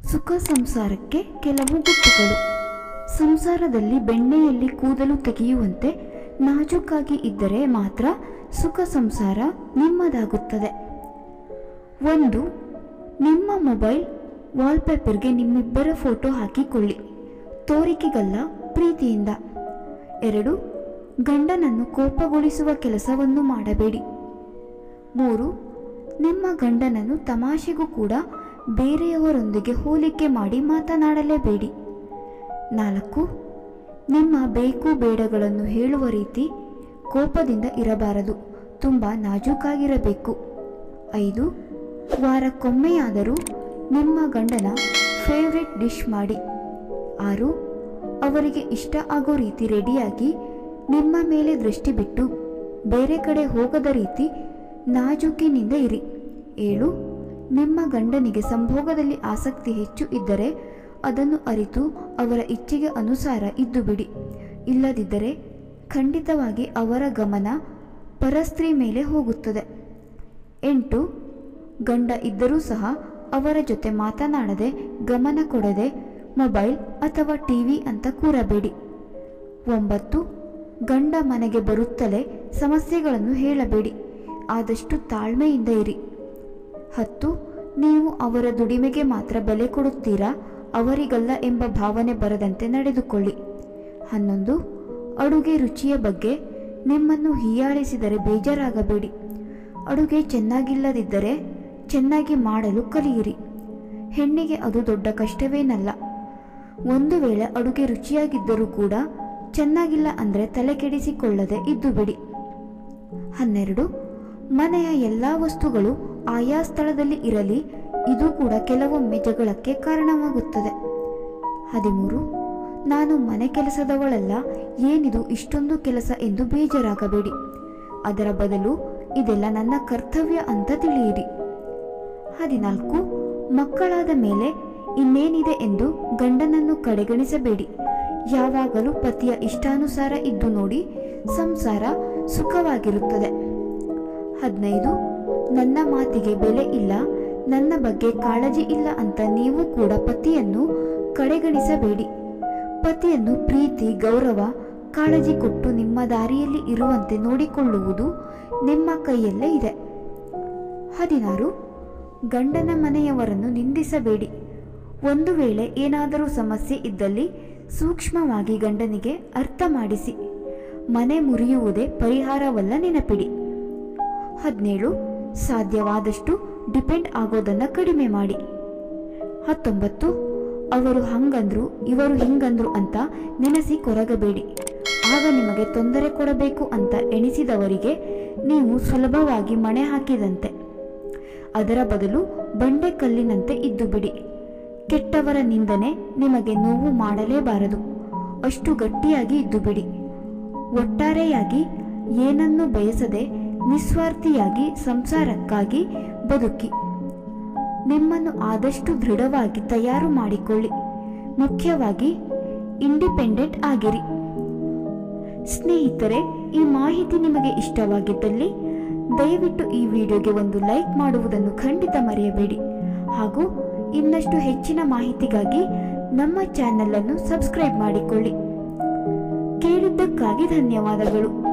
ಸುಖ ಸಂಸಾರಕ್ಕೆ ಕೆಲವು ಗುಟ್ಟುಗಳು ಸಂಸಾರದಲ್ಲಿ ಬೆಣ್ಣೆಯಲ್ಲಿ ಕೂದಲು ತೆಗೆಯುವಂತೆ ನಾಜೂಕಾಗಿ ಇದ್ದರೆ ಮಾತ್ರ ಸುಖ ಸಂಸಾರ ನಿಮ್ಮದಾಗುತ್ತದೆ ಒಂದು ನಿಮ್ಮ ಮೊಬೈಲ್ ವಾಲ್ಪೇಪರ್ಗೆ ನಿಮ್ಮಿಬ್ಬರ ಫೋಟೋ ಹಾಕಿಕೊಳ್ಳಿ ತೋರಿಕೆಗಲ್ಲ ಪ್ರೀತಿಯಿಂದ ಎರಡು ಗಂಡನನ್ನು ಕೋಪಗೊಳಿಸುವ ಕೆಲಸವನ್ನು ಮಾಡಬೇಡಿ ಮೂರು ನಿಮ್ಮ ಗಂಡನನ್ನು ತಮಾಷೆಗೂ ಕೂಡ ಬೇರೆಯವರೊಂದಿಗೆ ಹೋಲಿಕೆ ಮಾಡಿ ಮಾತನಾಡಲೇಬೇಡಿ ನಾಲ್ಕು ನಿಮ್ಮ ಬೇಕು ಬೇಡಗಳನ್ನು ಹೇಳುವ ರೀತಿ ಕೋಪದಿಂದ ಇರಬಾರದು ತುಂಬ ನಾಜೂಕಾಗಿರಬೇಕು ಐದು ವಾರಕ್ಕೊಮ್ಮೆಯಾದರೂ ನಿಮ್ಮ ಗಂಡನ ಫೇವ್ರೆಟ್ ಡಿಶ್ ಮಾಡಿ ಆರು ಅವರಿಗೆ ಇಷ್ಟ ಆಗೋ ರೀತಿ ರೆಡಿಯಾಗಿ ನಿಮ್ಮ ಮೇಲೆ ದೃಷ್ಟಿ ಬಿಟ್ಟು ಬೇರೆ ಕಡೆ ಹೋಗದ ರೀತಿ ನಾಜೂಕಿನಿಂದ ಇರಿ ಏಳು ನಿಮ್ಮ ಗಂಡನಿಗೆ ಸಂಭೋಗದಲ್ಲಿ ಆಸಕ್ತಿ ಹೆಚ್ಚು ಇದ್ದರೆ ಅದನ್ನು ಅರಿತು ಅವರ ಇಚ್ಛೆಗೆ ಅನುಸಾರ ಇದ್ದು ಬಿಡಿ ಇಲ್ಲದಿದ್ದರೆ ಖಂಡಿತವಾಗಿ ಅವರ ಗಮನ ಪರಸ್ತ್ರೀ ಮೇಲೆ ಹೋಗುತ್ತದೆ ಎಂಟು ಗಂಡ ಇದ್ದರೂ ಸಹ ಅವರ ಜೊತೆ ಮಾತನಾಡದೆ ಗಮನ ಕೊಡದೆ ಮೊಬೈಲ್ ಅಥವಾ ಟಿವಿ ಅಂತ ಕೂರಬೇಡಿ ಒಂಬತ್ತು ಗಂಡ ಮನೆಗೆ ಬರುತ್ತಲೇ ಸಮಸ್ಯೆಗಳನ್ನು ಹೇಳಬೇಡಿ ಆದಷ್ಟು ತಾಳ್ಮೆಯಿಂದ ಇರಿ ಹತ್ತು ನೀವು ಅವರ ದುಡಿಮೆಗೆ ಮಾತ್ರ ಬೆಲೆ ಕೊಡುತ್ತೀರಾ ಅವರಿಗಲ್ಲ ಎಂಬ ಭಾವನೆ ಬರದಂತೆ ನಡೆದುಕೊಳ್ಳಿ ಹನ್ನೊಂದು ಅಡುಗೆ ರುಚಿಯ ಬಗ್ಗೆ ನಿಮ್ಮನ್ನು ಹೀಯಾಳಿಸಿದರೆ ಬೇಜಾರಾಗಬೇಡಿ ಅಡುಗೆ ಚೆನ್ನಾಗಿಲ್ಲದಿದ್ದರೆ ಚೆನ್ನಾಗಿ ಮಾಡಲು ಕಲಿಯಿರಿ ಹೆಣ್ಣಿಗೆ ಅದು ದೊಡ್ಡ ಕಷ್ಟವೇನಲ್ಲ ಒಂದು ವೇಳೆ ಅಡುಗೆ ರುಚಿಯಾಗಿದ್ದರೂ ಕೂಡ ಚೆನ್ನಾಗಿಲ್ಲ ಅಂದರೆ ತಲೆ ಕೆಡಿಸಿಕೊಳ್ಳದೆ ಇದ್ದು ಬಿಡಿ ಹನ್ನೆರಡು ಮನೆಯ ಎಲ್ಲ ವಸ್ತುಗಳು ಆಯಾ ಸ್ಥಳದಲ್ಲಿ ಇರಲಿ ಇದು ಕೂಡ ಕೆಲವೊಮ್ಮೆ ಜಗಳಕ್ಕೆ ಕಾರಣವಾಗುತ್ತದೆ ಹದಿಮೂರು ನಾನು ಮನೆ ಕೆಲಸದವಳಲ್ಲ ಏನಿದು ಇಷ್ಟೊಂದು ಕೆಲಸ ಎಂದು ಬೇಜಾರಾಗಬೇಡಿ ಅದರ ಬದಲು ಇದೆಲ್ಲ ನನ್ನ ಕರ್ತವ್ಯ ಅಂತ ತಿಳಿಯಿರಿ ಹದಿನಾಲ್ಕು ಮಕ್ಕಳಾದ ಮೇಲೆ ಇನ್ನೇನಿದೆ ಎಂದು ಗಂಡನನ್ನು ಕಡೆಗಣಿಸಬೇಡಿ ಯಾವಾಗಲೂ ಪತಿಯ ಇಷ್ಟಾನುಸಾರ ಇದ್ದು ನೋಡಿ ಸಂಸಾರ ಸುಖವಾಗಿರುತ್ತದೆ ಹದಿನೈದು ನನ್ನ ಮಾತಿಗೆ ಬೆಲೆ ಇಲ್ಲ ನನ್ನ ಬಗ್ಗೆ ಕಾಳಜಿ ಇಲ್ಲ ಅಂತ ನೀವು ಕೂಡ ಪತಿಯನ್ನು ಕಡೆಗಣಿಸಬೇಡಿ ಪತಿಯನ್ನು ಪ್ರೀತಿ ಗೌರವ ಕಾಳಜಿ ಕೊಟ್ಟು ನಿಮ್ಮ ದಾರಿಯಲ್ಲಿ ಇರುವಂತೆ ನೋಡಿಕೊಳ್ಳುವುದು ನಿಮ್ಮ ಕೈಯಲ್ಲೇ ಇದೆ ಹದಿನಾರು ಗಂಡನ ಮನೆಯವರನ್ನು ನಿಂದಿಸಬೇಡಿ ಒಂದು ವೇಳೆ ಏನಾದರೂ ಸಮಸ್ಯೆ ಇದ್ದಲ್ಲಿ ಸೂಕ್ಷ್ಮವಾಗಿ ಗಂಡನಿಗೆ ಅರ್ಥ ಮಾಡಿಸಿ ಮನೆ ಮುರಿಯುವುದೇ ಪರಿಹಾರವಲ್ಲ ನೆನಪಿಡಿ ಹದಿನೇಳು ಸಾಧ್ಯವಾದಷ್ಟು ಡಿಪೆಂಡ್ ಆಗೋದನ್ನು ಕಡಿಮೆ ಮಾಡಿ ಹತ್ತೊಂಬತ್ತು ಅವರು ಹಂಗಂದ್ರು ಇವರು ಹಿಂಗಂದ್ರು ಅಂತ ನೆನೆಸಿ ಕೊರಗಬೇಡಿ ಆಗ ನಿಮಗೆ ತೊಂದರೆ ಕೊಡಬೇಕು ಅಂತ ಎಣಿಸಿದವರಿಗೆ ನೀವು ಸುಲಭವಾಗಿ ಮಣೆ ಹಾಕಿದಂತೆ ಅದರ ಬದಲು ಬಂಡೆಕಲ್ಲಿನಂತೆ ಇದ್ದು ಬಿಡಿ ಕೆಟ್ಟವರ ನಿಂದನೆ ನಿಮಗೆ ನೋವು ಮಾಡಲೇಬಾರದು ಅಷ್ಟು ಗಟ್ಟಿಯಾಗಿ ಇದ್ದು ಬಿಡಿ ಒಟ್ಟಾರೆಯಾಗಿ ಏನನ್ನು ಬಯಸದೆ ನಿಸ್ವಾರ್ಥಿಯಾಗಿ ಸಂಸಾರಕ್ಕಾಗಿ ಬದುಕಿ ನಿಮ್ಮನ್ನು ಆದಷ್ಟು ದೃಢವಾಗಿ ತಯಾರು ಮಾಡಿಕೊಳ್ಳಿ ಮುಖ್ಯವಾಗಿ ಇಂಡಿಪೆಂಡೆಂಟ್ ಆಗಿರಿ ಸ್ನೇಹಿತರೆ ಈ ಮಾಹಿತಿ ನಿಮಗೆ ಇಷ್ಟವಾಗಿದ್ದಲ್ಲಿ ದಯವಿಟ್ಟು ಈ ವಿಡಿಯೋಗೆ ಒಂದು ಲೈಕ್ ಮಾಡುವುದನ್ನು ಖಂಡಿತ ಮರೆಯಬೇಡಿ ಹಾಗೂ ಇನ್ನಷ್ಟು ಹೆಚ್ಚಿನ ಮಾಹಿತಿಗಾಗಿ ನಮ್ಮ ಚಾನೆಲ್ ಅನ್ನು ಸಬ್ಸ್ಕ್ರೈಬ್ ಮಾಡಿಕೊಳ್ಳಿ ಕೇಳಿದ್ದಕ್ಕಾಗಿ ಧನ್ಯವಾದಗಳು